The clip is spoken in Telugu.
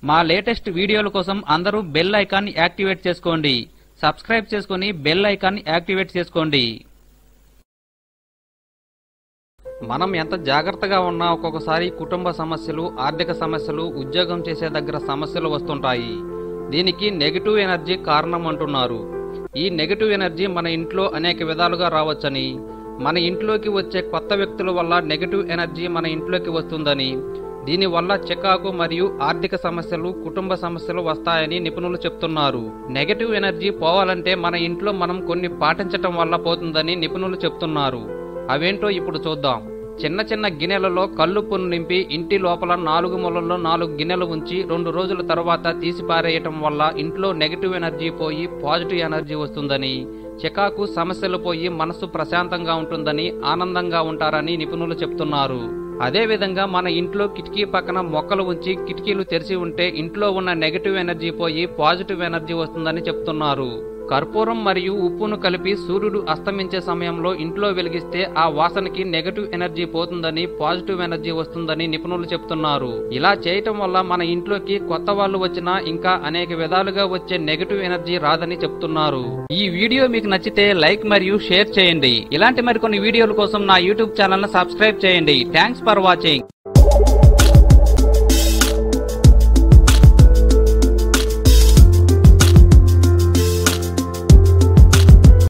మా లేటెస్ట్ వీడియోల కోసం అందరూ బెల్ ఐకాన్ యాక్టివేట్ చేసుకోండి సబ్స్క్రైబ్ చేసుకుని బెల్ ఐకాన్ యాక్టివేట్ చేసుకోండి మనం ఎంత జాగ్రత్తగా ఉన్నా ఒక్కొక్కసారి కుటుంబ సమస్యలు ఆర్థిక సమస్యలు ఉద్యోగం చేసే దగ్గర సమస్యలు వస్తుంటాయి దీనికి నెగటివ్ ఎనర్జీ కారణం అంటున్నారు ఈ నెగటివ్ ఎనర్జీ మన ఇంట్లో అనేక విధాలుగా రావచ్చని మన ఇంట్లోకి వచ్చే కొత్త వ్యక్తుల వల్ల నెగటివ్ ఎనర్జీ మన ఇంట్లోకి వస్తుందని దీనివల్ల చికాకు మరియు ఆర్థిక సమస్యలు కుటుంబ సమస్యలు వస్తాయని నిపుణులు చెప్తున్నారు నెగటివ్ ఎనర్జీ పోవాలంటే మన ఇంట్లో మనం కొన్ని పాటించటం వల్ల పోతుందని నిపుణులు చెప్తున్నారు అవేంటో ఇప్పుడు చూద్దాం చిన్న చిన్న గిన్నెలలో కల్లుప్పును నింపి ఇంటి లోపల నాలుగు మూలల్లో నాలుగు గిన్నెలు ఉంచి రెండు రోజుల తర్వాత తీసి పారేయటం వల్ల ఇంట్లో నెగటివ్ ఎనర్జీ పోయి పాజిటివ్ ఎనర్జీ వస్తుందని చికాకు సమస్యలు పోయి మనసు ప్రశాంతంగా ఉంటుందని ఆనందంగా ఉంటారని నిపుణులు చెప్తున్నారు అదేవిధంగా మన ఇంట్లో కిటికీ పక్కన మొక్కలు ఉంచి కిటికీలు తెరిచి ఉంటే ఇంట్లో ఉన్న నెగటివ్ ఎనర్జీ పోయి పాజిటివ్ ఎనర్జీ వస్తుందని చెప్తున్నారు కర్పూరం మరియు ఉప్పును కలిపి సూర్యుడు అస్తమించే సమయంలో ఇంట్లో వెలిగిస్తే ఆ వాసనకి నెగటివ్ ఎనర్జీ పోతుందని పాజిటివ్ ఎనర్జీ వస్తుందని నిపుణులు చెప్తున్నారు ఇలా చేయటం వల్ల మన ఇంట్లోకి కొత్త వాళ్ళు వచ్చినా ఇంకా అనేక విధాలుగా వచ్చే నెగటివ్ ఎనర్జీ రాదని చెప్తున్నారు ఈ వీడియో మీకు నచ్చితే లైక్ మరియు షేర్ చేయండి ఇలాంటి మరికొన్ని వీడియోల కోసం నా యూట్యూబ్ ఛానల్ ను సబ్స్క్రైబ్ చేయండి థ్యాంక్స్ ఫర్ వాచింగ్